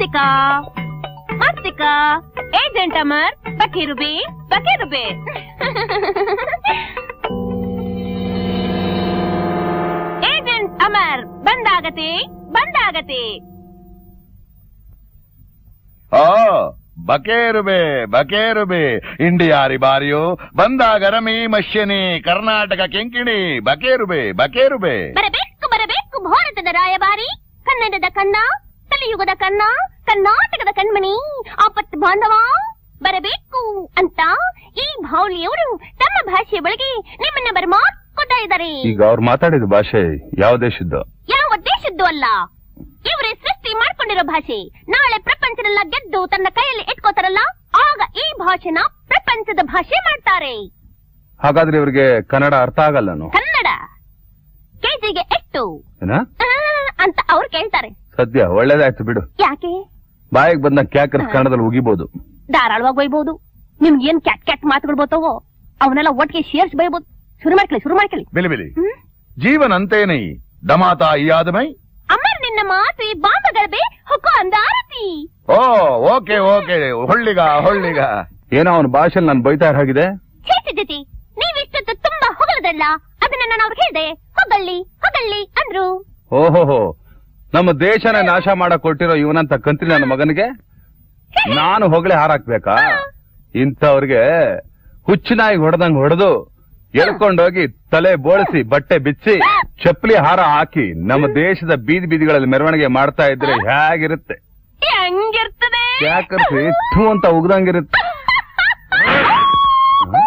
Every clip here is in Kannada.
ಮಸ್ತಿಕಾ ಮಸ್ತಿಕಾ ಏಜೆಂಟ್ ಅಮರ್ ಬಕೀರುಬಿ ಬಕೀರುಬಿ ಏಜೆಂಟ್ ಅಮರ್ ಬಂದಾಗತಿ ಬಂದಾಗತಿ ಓ ಬಕೇರುಬೆ ಬಕೇರುಬೆ ಇಂಡಿಯಾರಿ ಬಾರಿಯು ಬಂದಾಗ ರಮಿ ಮಶ್ಯನಿ ಕರ್ನಾಟಕ ಕೆಂಕಿಣಿ ಬಕೇರುಬೆ ಬಕೇರುಬೆ ಬರಬೇಕು ಬರಬೇಕು ಭಾರತದ ರಾಯಭಾರಿ ಕನ್ನಡದ ಕನ್ನ ಕಲಿಯುಗದ ಕನ್ನ ಕರ್ನಾಟಕದ ಕಣ್ಮಣಿ ಆಪತ್ತು ಬಾಂಧವ ಬರಬೇಕು ಅಂತ ಈ ಭಾವಲಿಯವರು ತಮ್ಮ ಭಾಷೆಯ ಒಳಗೆ ನಿಮ್ಮನ್ನ ಬರ್ಮಾಡ್ಕೊತಾ ಇದ್ದಾರೆ ಈಗ ಅವ್ರು ಮಾತಾಡಿದ ಭಾಷೆ ಯಾವ ದೇಶದ್ದು ಯಾವ ದೇಶದ್ದು ಅಲ್ಲ ಇವರೇ ಸೃಷ್ಟಿ ಮಾಡ್ಕೊಂಡಿರೋ ಭಾಷೆ ನಾಳೆ ಪ್ರಪಂಚನೆಲ್ಲ ಗೆದ್ದು ತನ್ನ ಕೈಯಲ್ಲಿ ಇಟ್ಕೋತಾರಲ್ಲ ಆಗ ಈ ಭಾಷೆನ ಪ್ರಪಂಚದ ಭಾಷೆ ಮಾಡ್ತಾರೆ ಹಾಗಾದ್ರೆ ಇವ್ರಿಗೆ ಕನ್ನಡ ಅರ್ಥ ಆಗಲ್ಲನು ಕನ್ನಡ ಕೆಜಿಗೆ ಎಷ್ಟು ಏನ ಆ, ಅಂತ ಅವ್ರು ಕೇಳ್ತಾರೆ ಸದ್ಯ ಒಳ್ಳೇದಾಯ್ತು ಬಿಡು ಯಾಕೆ ಬಾಯಿಗೆ ಬಂದ ಕ್ಯಾಕರ್ ಕನ್ನಡದಲ್ಲಿ ಉಗಿಬಹುದು ಧಾರಾಳವಾಗಿ ಬೈಬಹುದು ನಿಮ್ಗೆ ಏನ್ ಕ್ಯಾಟ್ ಕ್ಯಾಟ್ ಮಾತುಗಳು ಬರ್ತಾವೋ ಅವನ್ನೆಲ್ಲ ಒಟ್ಟಿಗೆ ಶೇರ್ಸ್ ಬೈಬಹುದು ಶುರು ಮಾಡ್ಕೊಳ್ಳಿ ಶುರು ಮಾಡ್ಕೊಳ್ಳಿ ಬಿಲಿ ಬಿಲಿ ಹ್ಮ್? ಜೀವನ್ ಅಂತೇನೈ ದಮಾತ ಈ ಆದಮೈ ಅಮರ್ ನಿನ್ನ ಮಾತು ಈ ಬಾಂಬಗಳಬೆ ಹೊಕ್ಕು ಅಂದಾರತಿ ಓ ಓಕೆ ಓಕೆ ಹೊಳ್ಳಿಗ ಹೊಳ್ಳಿಗ ಏನೋ ಅವನ ಭಾಷೆಲ್ ನಾನು ಬೈತಾ ಹಾಗಿದೆ ಚೇಚಿ ಜತಿ ನೀವಿಷ್ಟೊತ್ತು ತುಂಬಾ ಹೊಗಳದಲ್ಲ ಅದನ್ನ ನಾನು ಅವ್ರಿಗೆ ಹೇಳ್ದೆ ಹೊಗಳ್ಳಿ ಹೊಗಳ್ಳಿ ಅಂದ್ರು ಓಹೋಹೋ ನಮ್ಮ ದೇಶನ ನಾಶ ಮಾಡಕ್ ಕೊಟ್ಟಿರೋ ಇವನಂತ ಕಂತ್ರಿ ನನ್ನ ಮಗನಿಗೆ ನಾನು ಹೊಗಳೆ ಹಾರಾಕ್ಬೇಕಾ ಇಂಥವ್ರಿಗೆ ಹುಚ್ಚಿನಾಗಿ ಹೊಡೆದಂಗ್ ಹೊಡೆದು ಎಳ್ಕೊಂಡೋಗಿ ತಲೆ ಬೋಳಿಸಿ ಬಟ್ಟೆ ಬಿಚ್ಚಿ ಚಪ್ಪಲಿ ಹಾರ ಹಾಕಿ ನಮ್ಮ ದೇಶದ ಬೀದಿ ಬೀದಿಗಳಲ್ಲಿ ಮೆರವಣಿಗೆ ಮಾಡ್ತಾ ಇದ್ರೆ ಹೇಗಿರುತ್ತೆ ಹೆಂಗಿರ್ತದೆ ಯಾಕರ್ಸಿ ಥೂ ಅಂತ ಉಗ್ದಂಗಿರುತ್ತೆ ಹ?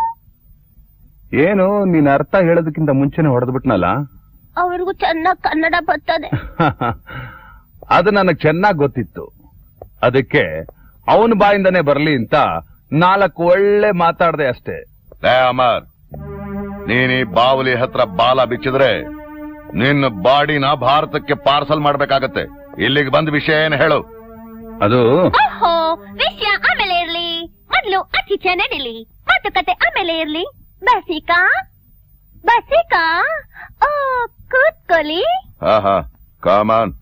ಏನು ನೀನ್ ಅರ್ಥ ಹೇಳೋದಕ್ಕಿಂತ ಮುಂಚೆನೆ ಹೊಡೆದ್ಬಿಟ್ನಲ್ಲ ಅವ್ರಿಗೂ ಚೆನ್ನಾಗ್ ಕನ್ನಡ ಬರ್ತದೆ ಅದು ನನಗ್ ಚೆನ್ನಾಗ್ ಗೊತ್ತಿತ್ತು ಅದಕ್ಕೆ ಅವನ ಬಾಯಿಂದನೇ ಬರ್ಲಿ ಅಂತ ನಾಲ್ಕು ಒಳ್ಳೆ ಮಾತಾಡ್ದೆ ಅಷ್ಟೇ ಲೇ ಅಮರ್ ನೀನ್ ಈ ಬಾವಲಿ ಹತ್ರ ಬಾಲ ಬಿಚ್ಚಿದ್ರೆ ನಿನ್ನ ಬಾಡಿನ ಭಾರತಕ್ಕೆ ಪಾರ್ಸಲ್ ಮಾಡ್ಬೇಕಾಗತ್ತೆ ಇಲ್ಲಿಗೆ ಬಂದ ವಿಷಯ ಏನ್ ಹೇಳು ಅದು ಓಹೋ ವಿಷಯ ಆಮೇಲೆ ಇರ್ಲಿ ಮೊದ್ಲು ಅತಿಥ್ಯ ನಡೀಲಿ ಮಾತುಕತೆ ಆಮೇಲೆ ಇರ್ಲಿ ಬಸಿಕಾ ಬಸಿಕಾ ಓ ಕೂತ್ಕೊಳ್ಳಿ ಹಾ ಹಾ ಕಾಮನ್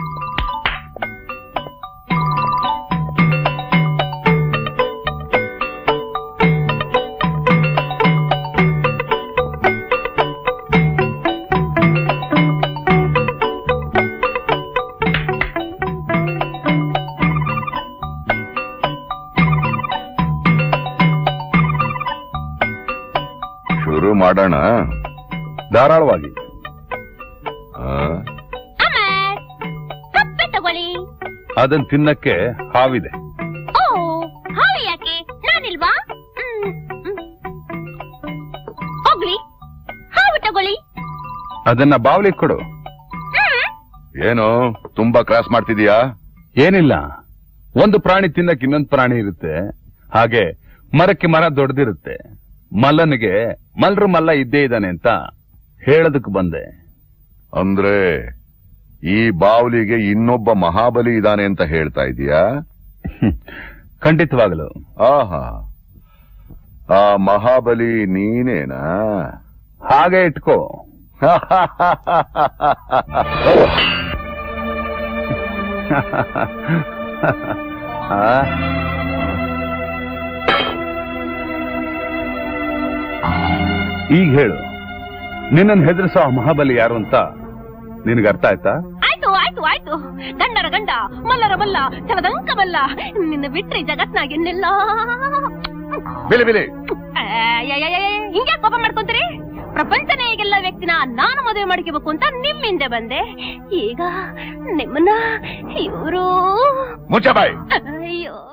ಶುರು ಮಾಡೋಣ ಧಾರಾಳವಾಗಿ ಆ? ಅಮರ್ ಕಪ್ಪೆ ತಗೊಳ್ಳಿ ಅದನ್ ತಿನ್ನಕ್ಕೆ ಹಾವಿದೆ ಓ ಹಾವಿ ಯಾಕೆ ನಾನಿಲ್ವಾ ಹ್ಮ್, ಹ್ಮ್. ಹೋಗ್ಲಿ ಹಾವು ತಗೊಳ್ಳಿ ಅದನ್ನ ಬಾವ್ಲಿ ಕೊಡು ಹ್ಮ್. ಏನು ತುಂಬಾ ಕ್ರಾಸ್ ಮಾಡ್ತಿದೀಯಾ ಏನಿಲ್ಲ ಒಂದು ಪ್ರಾಣಿ ತಿನ್ನಕ್ಕೆ ಇನ್ನೊಂದು ಪ್ರಾಣಿ ಇರುತ್ತೆ ಹಾಗೆ ಮರಕ್ಕೆ ಮರ ದೊಡ್ಡದಿರುತ್ತೆ ಮಲ್ಲನಿಗೆ ಮಲ್ರು ಮಲ್ಲ ಇದ್ದೇ ಇದ್ದಾನೆ ಅಂತ ಹೇಳೋದಕ್ ಬಂದೆ ಅಂದ್ರೆ ಈ ಬಾವಲಿಗೆ ಇನ್ನೊಬ್ಬ ಮಹಾಬಲಿ ಇದಾನೆ ಅಂತ ಹೇಳ್ತಾ ಇದೀಯಾ ಹ್ಮ್. ಖಂಡಿತವಾಗಲು ಆಹಾ ಆ ಮಹಾಬಲಿ ನೀನೇನಾ ಹಾಗೆ ಇಟ್ಕೋ ಆ? ಈಗ ಹೇಳು ನಿನ್ನನ್ನು ಹೆದರಿಸೋ ಆ ಮಹಾಬಲಿ ಯಾರು ಅಂತ ನಿನಗೆ ಅರ್ಥ ಆಯ್ತಾ ಆಯ್ತು ಆಯ್ತು ಆಯ್ತು ಗಂಡರ ಗಂಡ ಮಲ್ಲರ ಮಲ್ಲ ಚಲದಂಕ ಮಲ್ಲ ನಿನ್ನ ಬಿಟ್ರೆ ಜಗತ್ನಾಗ ಇನ್ನಿಲ್ಲ ಬಿಲಿ ಬಿಲಿ ಹಿಂಗೆ ಕೋಪ ಮಾಡ್ಕೊಂತೀರಿ ಪ್ರಪಂಚನೇ ಈಗೆಲ್ಲ ವ್ಯಕ್ತಿನ ನಾನು ಮದುವೆ ಮಾಡ್ಕೋಬೇಕು ಅಂತ ನಿಮ್ ಹಿಂದೆ ಬಂದೆ ಈಗ ನಿಮ್ಮನ್ನ ಇವರು ಮುಚ್ಚ ಬಾಯ್ ಅಯ್ಯೋ